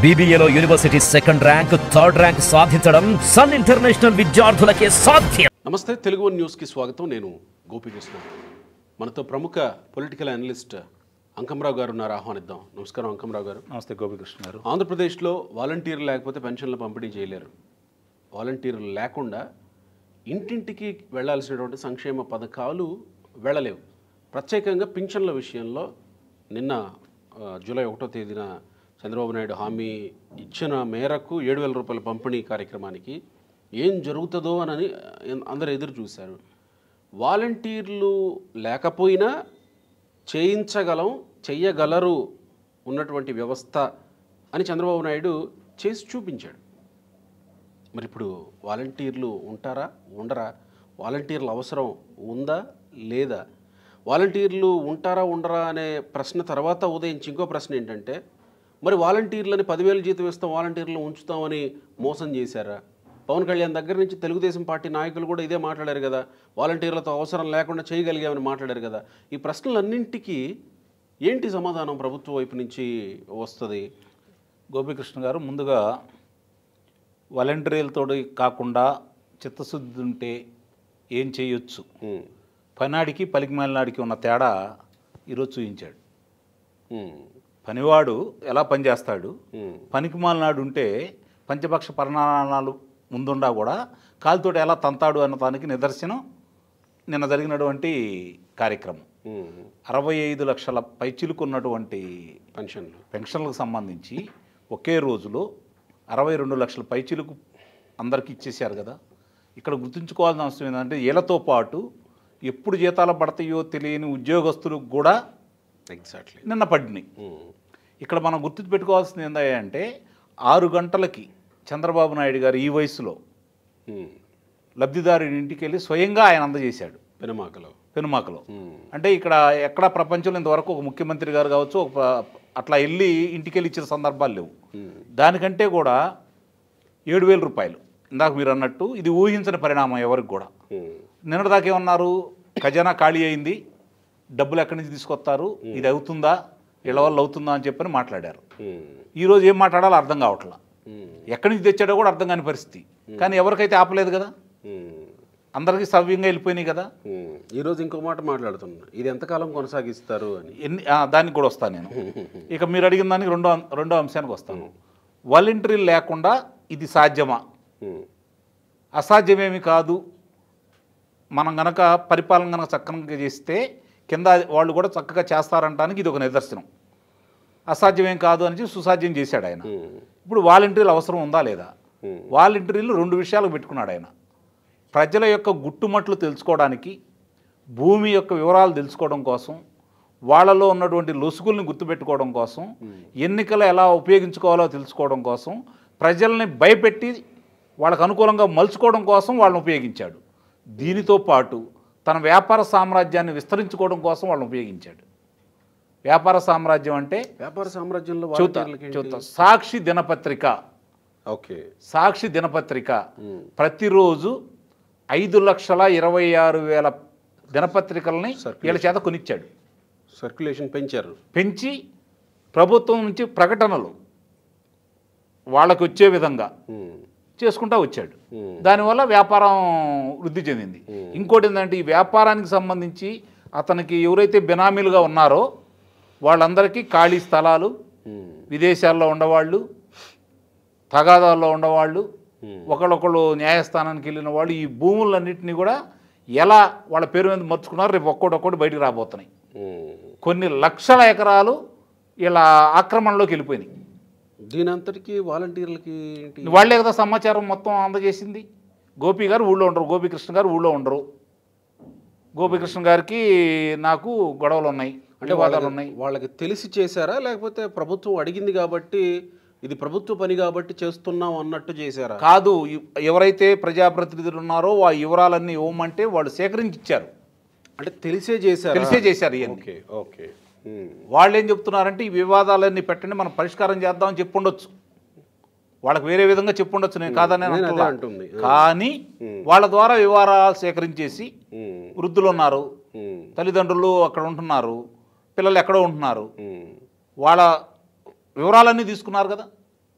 బీబీఏలో university second rank third rank సాధించడం sun international విద్యార్థులకే సాధ్యం నమస్తే తెలుగు వన్ న్యూస్కి స్వాగతం నేను గోపికృష్ణ మనతో ప్రముఖ పొలిటికల్ అనలిస్ట్ అంకంరావు గారు ఉన్నారు ఆహ్వానిద్దాం నమస్కారం అంకంరావు గారు నమస్తే గోపికృష్ణ గారు ఆంధ్రప్రదేశ్లో వాలంటీర్లు లేకపోతే పెన్షన్లు పంపిణీ చేయలేరు వాలంటీర్లు లేకుండా ఇంటింటికి వెళ్ళాల్సినటువంటి సంక్షేమ పథకాలు వెళ్ళలేవు ప్రత్యేకంగా పింఛన్ల విషయంలో నిన్న ఆ, జూలై ఒకటో తేదీన చంద్రబాబు నాయుడు హామీ ఇచ్చిన మేరకు ఏడు వేల రూపాయల పంపిణీ కార్యక్రమానికి ఏం జరుగుతుందో అని అందరూ ఎదురు చూశారు వాలంటీర్లు లేకపోయినా చేయించగలం చెయ్యగలరు ఉన్నటువంటి వ్యవస్థ అని చంద్రబాబు నాయుడు చేసి చూపించాడు మరి ఇప్పుడు వాలంటీర్లు ఉంటారా ఉండరా వాలంటీర్ల అవసరం ఉందా లేదా వాలంటీర్లు ఉంటారా ఉండరా అనే ప్రశ్న తర్వాత ఉదయించి ఇంకో ప్రశ్న ఏంటంటే మరి వాలంటీర్లని పదివేలు జీతం ఇస్తాం వాలంటీర్లు ఉంచుతామని మోసం చేశారా పవన్ కళ్యాణ్ దగ్గర నుంచి తెలుగుదేశం పార్టీ నాయకులు కూడా ఇదే మాట్లాడారు కదా వాలంటీర్లతో అవసరం లేకుండా చేయగలిగామని మాట్లాడారు కదా ఈ ప్రశ్నలన్నింటికీ ఏంటి సమాధానం ప్రభుత్వం వైపు నుంచి వస్తుంది గోపికృష్ణ గారు ముందుగా వాలంటీర్లతో కాకుండా చిత్తశుద్ధి ఉంటే ఏం చేయొచ్చు ఉమ్, పనాడికి పలికి మాలినాడికి ఉన్న తేడా ఈరోజు చూపించాడు ఉమ్, పనివాడు ఎలా పనిచేస్తాడు ఉమ్, పనికి మాలినాడు ఉంటే పంచపక్ష పరిణామాలు ముందుండా కూడా కాలుతోటి ఎలా తంతాడు అన్న దానికి నిదర్శనం నిన్న జరిగినటువంటి కార్యక్రమం ఉమ్, అరవై ఐదు లక్షల పైచిలుకున్నటువంటి పెన్షన్లు పెన్షన్లకు సంబంధించి ఒకే రోజులో అరవై రెండు లక్షల పైచిలకు అందరికీ ఇచ్చేశారు కదా ఇక్కడ గుర్తుంచుకోవాల్సిన అవసరం ఏంటంటే వీళ్ళతో పాటు ఎప్పుడు జీతాలు పడతాయో తెలియని ఉద్యోగస్తులకు కూడా ఎగ్జాక్ట్లీ నిన్న పడినాయి ఇక్కడ మనం గుర్తుపెట్టుకోవాల్సింది ఏంటంటే ఆరు గంటలకి చంద్రబాబు నాయుడు గారు ఈ వయసులో లబ్ధిదారుడి ఇంటికి వెళ్ళి స్వయంగా ఆయన అందజేశాడు పెనుమాకలో పెనుమాకలో ఉమ్, అంటే ఇక్కడ ఎక్కడ ప్రపంచంలో ఇంతవరకు ఒక ముఖ్యమంత్రి గారు కావచ్చు ఒక ప్ర- అట్లా వెళ్ళి ఇంటికి వెళ్ళి ఇచ్చిన సందర్భాలు లేవు ఉమ్, దానికంటే కూడా ఏడు వేల రూపాయలు ఇందాక మీరు అన్నట్టు ఇది ఊహించని పరిణామం ఎవరికి కూడా ఉమ్, నిన్నటిదాకా ఏమన్నారు ఖజానా ఖాళీ అయింది డబ్బులు ఎక్కడి నుంచి తీసుకొస్తారు ఇది అవుతుందా ఇళ్ళ వల్ల అవుతుందా అని చెప్పని మాట్లాడారు ఉమ్, ఈరోజు ఏం మాట్లాడాలో అర్థం కావట్లా ఉమ్, ఎక్కడి నుంచి తెచ్చాడో కూడా అర్థం కాని పరిస్థితి కానీ ఎవరికైతే ఆపలేదు కదా ఉమ్, అందరికీ సవ్యంగా వెళ్ళిపోయినాయి కదా ఉమ్. ఈరోజు ఇంకో మాట మాట్లాడుతున్నా ఇది ఎంతకాలం కొనసాగిస్తారు అని ఎన్ని ఆ, దానికి కూడా వస్తాను నేను ఇక మీరు అడిగిన దానికి రెండో అం- రెండో అంశానికి వస్తాను వాలంటరీ లేకుండా ఇది సాధ్యమా ఉమ్, అసాధ్యమేమి కాదు మనం గనక పరిపాలన గనక చక్కగా చేస్తే కింద వాళ్ళు కూడా చక్కగా చేస్తారంటానికి ఇది ఒక నిదర్శనం అసాధ్యమేం కాదు అని చెప్పి సుసాధ్యం చేశాడు ఆయన ఉమ్, ఇప్పుడు వాలంటీర్లు అవసరం ఉందా లేదా ఉమ్, వాలంటీర్లు రెండు విషయాలకు పెట్టుకున్నాడు ఆయన ప్రజల యొక్క గుట్టుమట్లు తెలుసుకోవడానికి భూమి యొక్క వివరాలు తెలుసుకోవడం కోసం వాళ్ళలో ఉన్నటువంటి లొసుగుల్ని గుర్తుపెట్టుకోవడం కోసం ఎన్నికలు ఎలా ఉపయోగించుకోవాలో తెలుసుకోవడం కోసం ప్రజల్ని భయపెట్టి వాళ్ళకు అనుకూలంగా మలుచుకోవడం కోసం వాళ్ళని ఉపయోగించాడు దీనితో పాటు తన వ్యాపార సామ్రాజ్యాన్ని విస్తరించుకోవడం కోసం వాళ్ళని ఉపయోగించాడు వ్యాపార సామ్రాజ్యం అంటే వ్యాపార సామ్రాజ్యంలో చూత వాలంటీర్లకి ఏంటి? చూత సాక్షి దినపత్రిక ఓకే సాక్షి దినపత్రిక ఉమ్, ప్రతిరోజు ఐదు లక్షల ఇరవై ఆరు వేల దినపత్రికల్ని వీళ్ళ చేత కొనిచ్చాడు సర్క్యులేషన్ పెంచారు పెంచి ప్రభుత్వం నుంచి ప్రకటనలు వాళ్ళకి వచ్చే విధంగా ఉమ్, చేసుకుంటా వచ్చాడు ఉమ్, దానివల్ల వ్యాపారం వృద్ధి చెందింది ఇంకోటి ఏంటంటే ఈ వ్యాపారానికి సంబంధించి అతనికి ఎవరైతే బినామీలుగా ఉన్నారో వాళ్ళందరికీ ఖాళీ స్థలాలు ఉమ్, విదేశాల్లో ఉండవాళ్ళు తగాదాల్లో ఉండవాళ్ళు ఉమ్, ఒకళ్ళొకళ్ళు న్యాయస్థానానికి వెళ్ళిన వాళ్ళు ఈ భూములన్నింటినీ కూడా ఎలా వాళ్ళ పేరు మీద మర్చుకున్నారు రేపు ఒక్కొక్కటి బయటికి రాబోతున్నాయి ఉమ్. కొన్ని లక్షల ఎకరాలు ఇలా ఆక్రమణలోకి వెళ్ళిపోయినాయి దీని అంతటికి వాలంటీర్లకి ఏంటి వాళ్ళే కదా సమాచారం మొత్తం అందజేసింది గోపి గారు ఊళ్ళో ఉండరు గోపికృష్ణ గారు ఊళ్ళో ఉండరు గోపికృష్ణ గారికి నాకు గొడవలు ఉన్నాయి అంటే వివాదాలు వాళ్ళకి ఉన్నాయి వాళ్ళకి తెలిసి చేశారా లేకపోతే ప్రభుత్వం అడిగింది కాబట్టి ఇది ప్రభుత్వ పని కాబట్టి చేస్తున్నాం అన్నట్టు చేశారా కాదు ఎ- ఎవరైతే ప్రజాప్రతినిధులు ఉన్నారో ఆ వివరాలన్నీ ఇవ్వమంటే వాళ్ళు సేకరించి ఇచ్చారు అంటే తెలిసే చేశారా తెలిసే చేశారు ఇవన్నీ ఓకే ఓకే ఉమ్, వాళ్ళు ఏం చెప్తున్నారంటే ఈ వివాదాలన్నీ పెట్టండి మనం పరిష్కారం చేద్దామని చెప్పుండొచ్చు వాళ్ళకి వేరే విధంగా చెప్పుండొచ్చు నేను కాదని నేను అదే అనట్లా. అంటుంది. కానీ వాళ్ళ ద్వారా వివరాలు సేకరించేసి ఉమ్, వృద్ధులు ఉన్నారు ఉమ్, తల్లిదండ్రులు అక్కడ ఉంటున్నారు పిల్లలు ఎక్కడో ఉంటున్నారు ఉమ్, వాళ్ళ వివరాలన్నీ తీసుకున్నారు కదా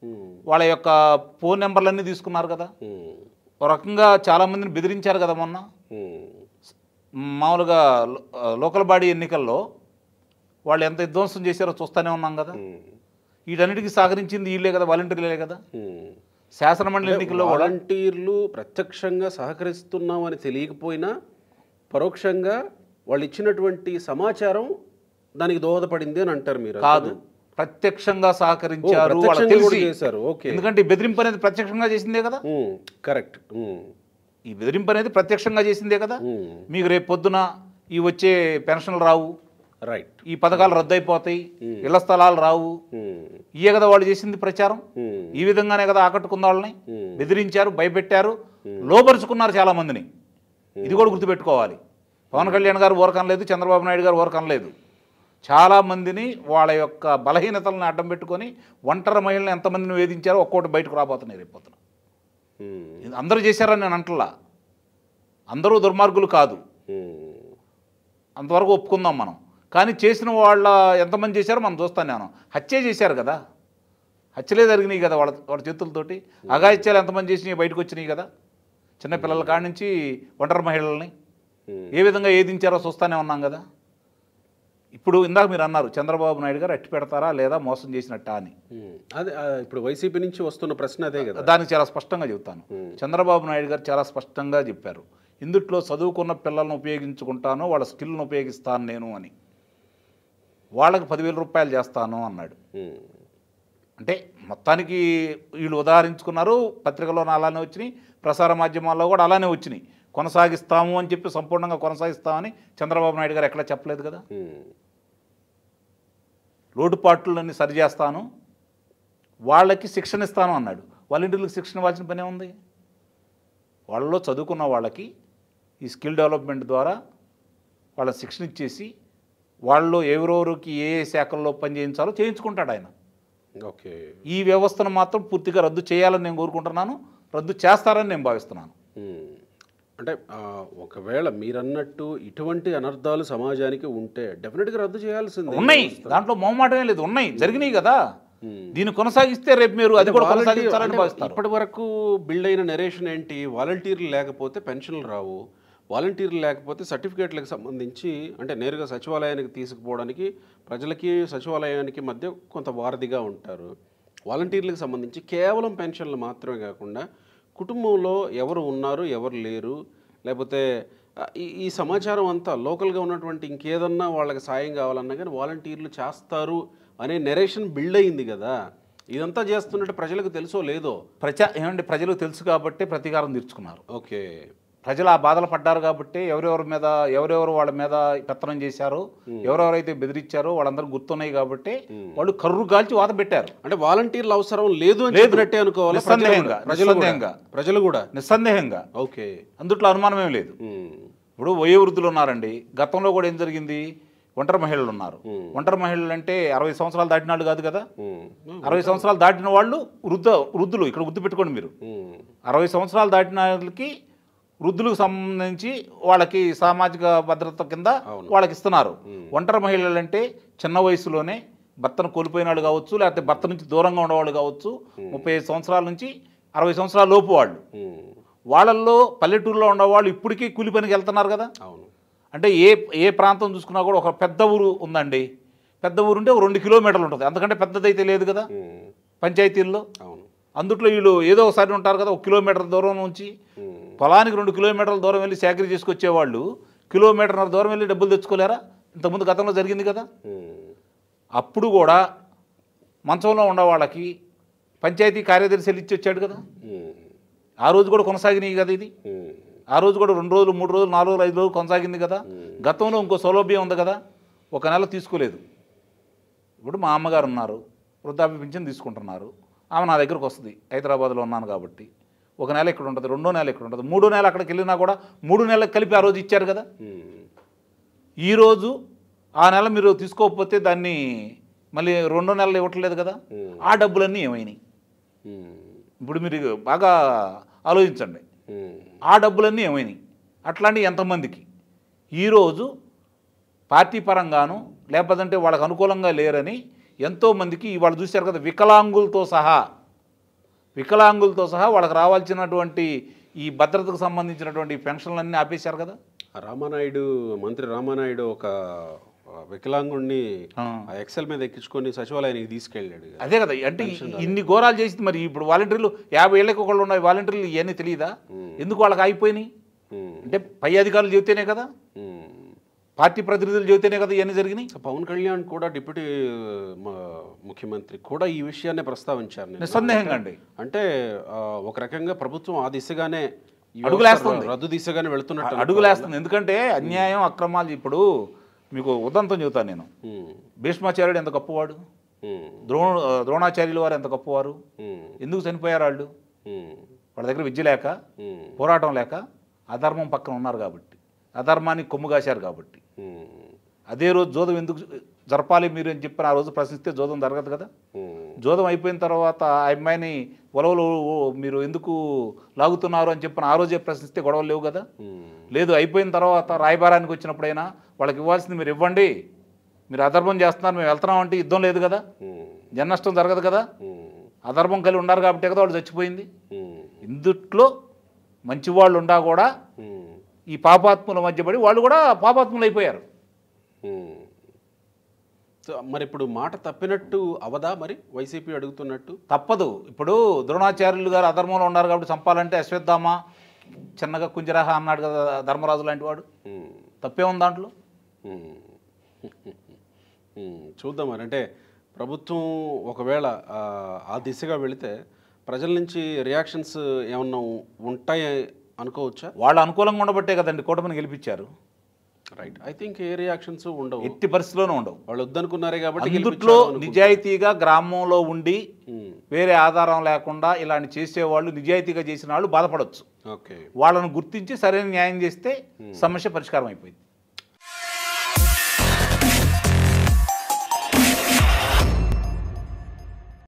ఉమ్, వాళ్ళ యొక్క ఫోన్ నెంబర్లన్నీ తీసుకున్నారు కదా ఉమ్, ఒక రకంగా చాలామందిని బెదిరించారు కదా మొన్న ఉమ్, మామూలుగా లో- లోకల్ బాడీ ఎన్నికల్లో వాళ్ళు ఎంత విధ్వంసం చేశారో చూస్తూనే ఉన్నాం కదా ఉమ్, వీటన్నిటికీ సహకరించింది వీళ్ళే కదా వాలంటీర్లే కదా ఉమ్. శాసనమండలి ఎన్నికల్లో కూడా వాలంటీర్లు ప్రత్యక్షంగా సహకరిస్తున్నామని తెలియకపోయినా పరోక్షంగా వాళ్ళు ఇచ్చినటువంటి సమాచారం దానికి దోహదపడింది అని అంటారు మీరు కాదు ప్రత్యక్షంగా సహకరించారు ఓ, వాళ్ళకి ప్రత్యక్షంగా కూడా తెలిసి చేశారు, ఓకే. ఎందుకంటే ఈ బెదిరింపు అనేది ప్రత్యక్షంగా చేసిందే కదా కరెక్ట్ ఈ బెదిరింపు అనేది ప్రత్యక్షంగా చేసిందే కదా మీకు రేపు పొద్దున ఈ వచ్చే పెన్షన్లు రావు రైట్ ఈ పథకాలు రద్దు అయిపోతాయి ఇళ్ల స్థలాలు రావు ఇయే కదా వాళ్ళు చేసింది ప్రచారం ఈ విధంగానే కదా ఆకట్టుకున్న వాళ్ళని బెదిరించారు భయపెట్టారు లోపరుచుకున్నారు చాలా మందిని ఇది కూడా గుర్తుపెట్టుకోవాలి పవన్ కళ్యాణ్ గారు ఊరకనలేదు చంద్రబాబు నాయుడు గారు ఊరకనలేదు చాలా మందిని వాళ్ళ యొక్క బలహీనతలను అడ్డం పెట్టుకొని ఒంటరి మహిళలను ఎంతమందిని వేధించారో ఒక్కోటి బయటకు రాబోతున్నాయి రేపు పొద్దున ఇది అందరూ చేశారని నేను అంటలా అందరూ దుర్మార్గులు కాదు అంతవరకు ఒప్పుకుందాం మనం కానీ చేసిన వాళ్ళ ఎంతమంది చేశారో మనం చూస్తాను నేను హత్య చేశారు కదా హత్యలే జరిగినాయి కదా వాళ్ళ వాళ్ళ చేతులతోటి అఘాయిత్యాలు ఎంతమంది చేసినాయి బయటకు వచ్చినాయి కదా చిన్నపిల్లల కాడి నుంచి ఒంటరి మహిళల్ని ఏ విధంగా ఏదించారో చూస్తానే ఉన్నాం కదా ఇప్పుడు ఇందాక మీరు అన్నారు చంద్రబాబు నాయుడు గారు అట్టి పెడతారా లేదా మోసం చేసినట్టా అని అదే ఆ, ఇప్పుడు వైసీపీ నుంచి వస్తున్న ప్రశ్న అదే కదా దానికి చాలా స్పష్టంగా చెబుతాను చంద్రబాబు నాయుడు గారు చాలా స్పష్టంగా చెప్పారు ఇందుట్లో చదువుకున్న పిల్లలను ఉపయోగించుకుంటాను వాళ్ళ స్కిల్ను ఉపయోగిస్తాను నేను అని వాళ్ళకి పదివేల రూపాయలు చేస్తాను అన్నాడు ఉమ్, అంటే మొత్తానికి వీళ్ళు ఉదాహరించుకున్నారు పత్రికలో అలానే వచ్చినాయి ప్రసార మాధ్యమాల్లో కూడా అలానే వచ్చినాయి కొనసాగిస్తాము అని చెప్పి సంపూర్ణంగా కొనసాగిస్తామని చంద్రబాబు నాయుడు గారు ఎక్కడ చెప్పలేదు కదా ఉమ్, లోటుపాట్లన్నీ సరిచేస్తాను వాళ్ళకి శిక్షణ ఇస్తాను అన్నాడు వాలంటీర్లకు శిక్షణ ఇవ్వాల్సిన పనే ఉంది వాళ్ళలో చదువుకున్న వాళ్ళకి ఈ స్కిల్ డెవలప్మెంట్ ద్వారా వాళ్ళ శిక్షణ ఇచ్చేసి వాళ్ళు ఎవరెవరికి ఏ ఏ శాఖల్లో పని చేయించాలో చేయించుకుంటాడు ఆయన ఓకే ఈ వ్యవస్థను మాత్రం పూర్తిగా రద్దు చేయాలని నేను కోరుకుంటున్నాను రద్దు చేస్తారని నేను భావిస్తున్నాను ఉమ్. అంటే ఆ, ఒకవేళ మీరన్నట్టు ఇటువంటి అనర్థాలు సమాజానికి ఉంటే డెఫినెట్గా రద్దు చేయాల్సిందే ఉన్నాయి దాంట్లో మొహమాటమే లేదు ఉన్నాయి జరిగినాయి కదా దీన్ని కొనసాగిస్తే రేపు మీరు అది కూడా కొనసాగించాలని భావిస్తారు ఇప్పటి వరకు బిల్డ్ అయిన నెరేషన్ ఏంటి వాలంటీర్లు లేకపోతే పెన్షన్లు రావు వాలంటీర్లు లేకపోతే సర్టిఫికేట్లకు సంబంధించి అంటే నేరుగా సచివాలయానికి తీసుకుపోవడానికి ప్రజలకి సచివాలయానికి మధ్య కొంత వారధిగా ఉంటారు వాలంటీర్లకు సంబంధించి కేవలం పెన్షన్లు మాత్రమే కాకుండా కుటుంబంలో ఎవరు ఉన్నారు ఎవరు లేరు లేకపోతే ఆ, ఈ ఈ సమాచారం అంతా లోకల్గా ఉన్నటువంటి ఇంకేదన్నా వాళ్ళకి సాయం కావాలన్నా కానీ వాలంటీర్లు చేస్తారు అనే నెరేషన్ బిల్డ్ అయింది కదా ఇదంతా చేస్తున్నట్టు ప్రజలకు తెలుసో లేదో ప్రజా ఏమంటే ప్రజలకు తెలుసు కాబట్టి ప్రతీకారం తీర్చుకున్నారు ఓకే ప్రజలు ఆ బాధలు పడ్డారు కాబట్టి ఎవరెవరి మీద ఎవరెవరు వాళ్ళ మీద పెత్తనం చేశారో ఎవరెవరైతే బెదిరించారో వాళ్ళందరూ గుర్తున్నాయి కాబట్టి వాళ్ళు కర్రు కాల్చి వాత పెట్టారు అంటే వాలంటీర్ల అవసరం లేదు అని లేదు. చెప్పినట్టే అనుకోవాలి ప్రజలు కూడా. నిస్సందేహంగా, ప్రజలు కూడా. నిస్సందేహంగా. ప్రజలు కూడా నిస్సందేహంగా ఓకే అందుట్లో అనుమానమేం లేదు ఉమ్, ఇప్పుడు వయోవృద్ధులు ఉన్నారండి గతంలో కూడా ఏం జరిగింది ఒంటరి మహిళలు ఉన్నారు ఒంటరి మహిళలు అంటే అరవై సంవత్సరాలు దాటిన వాళ్ళు కాదు కదా ఉమ్, అరవై సంవత్సరాలు దాటిన వాళ్ళు వృద్ధ వృద్ధులు ఇక్కడ గుర్తుపెట్టుకోండి మీరు ఉమ్, అరవై సంవత్సరాలు దాటిన వాళ్ళకి వృద్ధులకు సంబంధించి వాళ్ళకి సామాజిక భద్రత కింద వాళ్ళకి ఇస్తున్నారు ఒంటరి మహిళలు అంటే చిన్న వయసులోనే భర్తను కోల్పోయిన వాళ్ళు కావచ్చు లేకపోతే భర్త నుంచి దూరంగా ఉన్నవాళ్ళు కావచ్చు ముప్పై ఐదు సంవత్సరాల నుంచి అరవై సంవత్సరాల లోపు వాళ్ళు ఉమ్, వాళ్ళల్లో పల్లెటూరులో ఉన్నవాళ్ళు ఇప్పటికీ కూలి పనికి వెళ్తున్నారు కదా అవును అంటే ఏ ఏ ప్రాంతం చూసుకున్నా కూడా ఒక పెద్ద ఊరు ఉందండి పెద్ద ఊరు ఉంటే ఒక రెండు కిలోమీటర్లు ఉంటుంది అంతకంటే పెద్దదైతే లేదు కదా ఉమ్, పంచాయతీల్లో అవును అందుట్లో వీళ్ళు ఏదో ఒకసారి ఉంటారు కదా ఒక కిలోమీటర్ దూరం నుంచి ఉమ్, పొలానికి రెండు కిలోమీటర్ల దూరం వెళ్ళి సేకరి చేసుకొచ్చేవాళ్ళు కిలోమీటర్న్నర దూరం వెళ్ళి డబ్బులు తెచ్చుకోలేరా ఇంతకుముందు గతంలో జరిగింది కదా ఉమ్, అప్పుడు కూడా మంచంలో ఉన్న వాళ్ళకి పంచాయతీ కార్యదర్శి వెళ్ళి ఇచ్చి వచ్చాడు కదా ఉమ్, ఆ రోజు కూడా కొనసాగినాయి కదా ఇది ఉమ్, ఆ రోజు కూడా రెండు రోజులు మూడు రోజులు నాలుగు రోజులు ఐదు రోజులు కొనసాగింది కదా గతంలో ఇంకో సౌలభ్యం ఉంది కదా ఒక నెల తీసుకోలేదు ఇప్పుడు మా అమ్మగారు ఉన్నారు వృద్ధాప్య పింఛన్ తీసుకుంటున్నారు ఆమె నా దగ్గరకు వస్తుంది హైదరాబాద్లో ఉన్నాను కాబట్టి ఒక నెల ఇక్కడ ఉంటుంది రెండో నెల ఇక్కడ ఉంటుంది మూడో నెల అక్కడికి వెళ్ళినా కూడా మూడు నెలలకు కలిపి ఆ రోజు ఇచ్చారు కదా ఉమ్, ఈరోజు ఆ నెల మీరు తీసుకోకపోతే దాన్ని మళ్ళీ రెండో నెలలు ఇవ్వట్లేదు కదా ఆ డబ్బులన్నీ ఏమైనాయి ఉమ్, ఇప్పుడు మీరు బాగా ఆలోచించండి ఉమ్, ఆ డబ్బులన్నీ ఏమైనాయి అట్లాంటివి ఎంతమందికి ఈరోజు పార్టీ పరంగాను లేకపోతే వాళ్ళకి అనుకూలంగా లేరని ఎంతోమందికి వాళ్ళు చూశారు కదా వికలాంగులతో సహా వికలాంగులతో సహా వాళ్ళకి రావాల్సినటువంటి ఈ భద్రతకు సంబంధించినటువంటి పెన్షన్లన్నీ ఆపేశారు కదా రామానాయుడు మంత్రి రామానాయుడు ఒక ఆ, వికలాంగుణ్ణి ఆ. ఆ ఎక్సెల్ మీద ఎక్కించుకొని సచివాలయానికి తీసుకెళ్ళాడు అదే కదా అంటే ఇన్ని ఘోరాలు చేసింది మరి ఇప్పుడు వాలంటీర్లు యాభై ఏళ్ళకి ఒకళ్ళు ఉన్నాయి వాలంటీర్లు ఇవన్నీ తెలియదా ఎందుకు వాళ్ళకి అయిపోయినాయి ఉమ్, అంటే పై అధికారులు చెబితేనే కదా ఉమ్. పార్టీ ప్రతినిధులు చెబితేనే కదా ఇవన్నీ జరిగినాయి సో పవన్ కళ్యాణ్ కూడా డిప్యూటీ మ- ముఖ్యమంత్రి కూడా ఈ విషయాన్ని ప్రస్తావించారు నిన్న. నిస్సందేహంగా అండి అంటే ఆ, ఒక రకంగా ప్రభుత్వం ఆ దిశగానే ఈ అడుగులేస్తుంది. వ్యవస్థ రద్దు దిశగానే వెళుతున్నట్టు అడుగులేస్తుంది ఎందుకంటే అన్యాయం అక్రమాలు ఇప్పుడు మీకు ఉదంతం చెబుతాను నేను ఉమ్, భీష్మాచార్యుడు ఎంత గొప్పవాడు ఉమ్, ద్రోణ ద్రోణాచార్యులు వారు ఎంత గొప్పవారు ఉమ్, ఎందుకు చనిపోయారు వాళ్ళు ఉమ్, వాళ్ళ దగ్గర విద్య లేక ఉమ్, పోరాటం లేక అధర్మం పక్కన ఉన్నారు కాబట్టి అధర్మానికి కొమ్ము కాశారు కాబట్టి ఉమ్, అదే రోజు జోదం ఎందుకు జరపాలి మీరు అని చెప్పి ఆ రోజు ప్రశ్నిస్తే జోదం జరగదు కదా ఉమ్, జోదం అయిపోయిన తర్వాత ఆ అమ్మాయిని ఉలవలు మీరు ఎందుకు లాగుతున్నారు అని చెప్పిన ఆ రోజే ప్రశ్నిస్తే గొడవలు లేవు కదా ఉమ్, లేదు అయిపోయిన తర్వాత రాయబారానికి వచ్చినప్పుడైనా వాళ్ళకి ఇవ్వాల్సింది మీరు ఇవ్వండి మీరు అధర్మం చేస్తున్నారు మేము వెళ్తున్నాం అంటే యుద్ధం లేదు కదా ఉమ్, జన నష్టం జరగదు కదా ఉమ్, అధర్మం కలిగి ఉన్నారు కాబట్టి కదా వాళ్ళు చచ్చిపోయింది ఉమ్, ఇందుట్లో మంచివాళ్ళు ఉండా కూడా ఉమ్, ఈ పాపాత్ముల మధ్య పడి వాళ్ళు కూడా పాపాత్ములు అయిపోయారు ఉమ్. సో మరి ఇప్పుడు మాట తప్పినట్టు అవదా మరి వైసీపీ అడుగుతున్నట్టు తప్పదు ఇప్పుడు ద్రోణాచార్యులు గారు అధర్మంలో ఉన్నారు కాబట్టి చంపాలంటే అశ్వత్థామ చిన్నగా కుంజరాహ అన్నాడు కదా ధర్మరాజు లాంటి వాడు ఉమ్, తప్పే ఉంది దాంట్లో ఉమ్. ఉమ్, చూద్దాం మరి అంటే ప్రభుత్వం ఒకవేళ ఆ, ఆ దిశగా వెళితే ప్రజల నుంచి రియాక్షన్స్ ఏమన్నా ఉంటాయి అనుకోవచ్చా వాళ్ళు అనుకూలంగా ఉండబట్టే కదండి కూటమిని గెలిపించారు రైట్ ఐ థింక్ ఏ రియాక్షన్స్ ఉండవు ఎట్టి పరిస్థితిలోనూ ఉండవు వాళ్ళు వద్దనుకున్నారే కాబట్టి అందుట్లో గెలిపించారు అనుకుంటా. నిజాయితీగా గ్రామంలో ఉండి ఉమ్, వేరే ఆధారం లేకుండా ఇలాంటి చేసేవాళ్ళు నిజాయితీగా చేసిన వాళ్ళు బాధపడవచ్చు ఓకే వాళ్ళను గుర్తించి సరైన న్యాయం చేస్తే సమస్య పరిష్కారం అయిపోయింది